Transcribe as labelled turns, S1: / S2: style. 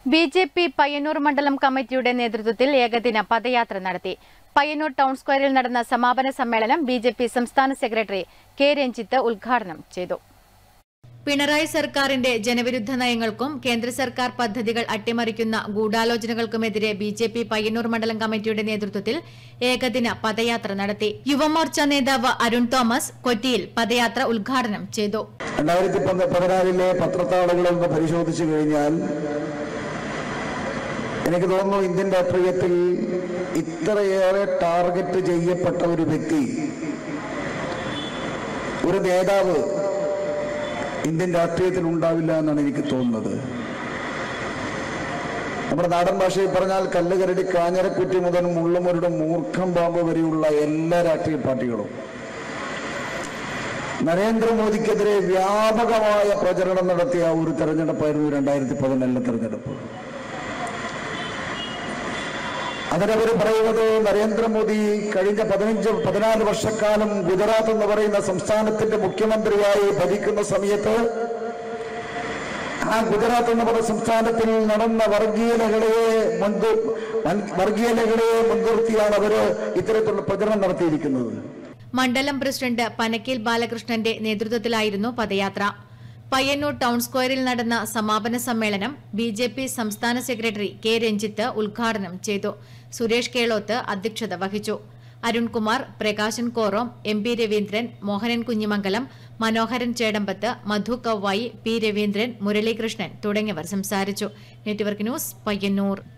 S1: B J P Payyanur മണ്ഡലം കമ്മിറ്റിയുടെ നേതൃത്വത്തിൽ ഏകദിന പദയാത്ര നടത്തി പയ്യന്നൂർ ടൗൺ സ്ക്വയറിൽ നടന്ന സമാപന സമ്മേളനം ബി ജെ പി സംസ്ഥാന സെക്രട്ടറി കെ രഞ്ജിത്ത് ഉദ്ഘാടനം ചെയ്തു പിണറായി സർക്കാരിന്റെ ജനവിരുദ്ധ നയങ്ങൾക്കും കേന്ദ്ര സർക്കാർ പദ്ധതികൾ അട്ടിമറിക്കുന്ന ഗൂഢാലോചനകൾക്കുമെതിരെ ബി ജെ പി പയ്യന്നൂർ മണ്ഡലം കമ്മിറ്റിയുടെ നേതൃത്വത്തിൽ ഏകദിന പദയാത്ര നടത്തി യുവമോർച്ച നേതാവ് അരുൺ തോമസ് കൊച്ചിയിൽ പദയാത്ര ഉദ്ഘാടനം ചെയ്തു
S2: രണ്ടായിരത്തി പതിനാലിലെ പത്രത്താളുകളൊന്ന് പരിശോധിച്ചു കഴിഞ്ഞാൽ എനിക്ക് തോന്നുന്നു ഇന്ത്യൻ രാഷ്ട്രീയത്തിൽ ഇത്രയേറെ ടാർഗറ്റ് ചെയ്യപ്പെട്ട ഒരു വ്യക്തി ഒരു നേതാവ് ഇന്ത്യൻ രാഷ്ട്രീയത്തിൽ ഉണ്ടാവില്ല എന്നാണ് എനിക്ക് തോന്നുന്നത് നമ്മുടെ നാടൻ ഭാഷയിൽ പറഞ്ഞാൽ കല്ലുകരടി കാഞ്ഞരക്കുറ്റി മുതൽ മുള്ളുമുരുടെ മൂർഖം പാമ്പ് വരെയുള്ള എല്ലാ രാഷ്ട്രീയ പാർട്ടികളും നരേന്ദ്രമോദിക്കെതിരെ വ്യാപകമായ പ്രചരണം നടത്തിയ ഒരു തെരഞ്ഞെടുപ്പായിരുന്നു രണ്ടായിരത്തി പതിനാലിലെ തെരഞ്ഞെടുപ്പ് അതിനവർ പറയുന്നത് നരേന്ദ്രമോദി കഴിഞ്ഞ പതിനഞ്ച് പതിനാല് വർഷക്കാലം ഗുജറാത്ത് എന്ന് പറയുന്ന സംസ്ഥാനത്തിന്റെ മുഖ്യമന്ത്രിയായി ഭരിക്കുന്ന സമയത്ത് ആ ഗുജറാത്ത് എന്ന് പറയുന്ന സംസ്ഥാനത്തിൽ നടന്ന വർഗീയതകളെ മുൻകൂ വർഗീയതകളെ മുൻനിർത്തിയാണ് അവര് ഇത്തരത്തിലുള്ള പ്രചരണം നടത്തിയിരിക്കുന്നത്
S1: മണ്ഡലം പ്രസിഡന്റ് പനക്കീൽ ബാലകൃഷ്ണന്റെ നേതൃത്വത്തിലായിരുന്നു പദയാത്ര പയ്യന്നൂർ ടൗൺ സ്ക്വയറിൽ നടന്ന സമാപന സമ്മേളനം ബി ജെ പി സംസ്ഥാന സെക്രട്ടറി കെ രഞ്ജിത്ത് ഉദ്ഘാടനം ചെയ്തു സുരേഷ് കേളോത്ത് അധ്യക്ഷത വഹിച്ചു Arunkumar Prakashan Korom M P Raveendran Mohanan Kunhimangalam Manoharan Chedambath Madhu Kavvayi P Raveendran Muralikrishnan തുടങ്ങിയവർ സംസാരിച്ചു നെറ്റ്വർക്ക് ന്യൂസ് പയ്യന്നൂർ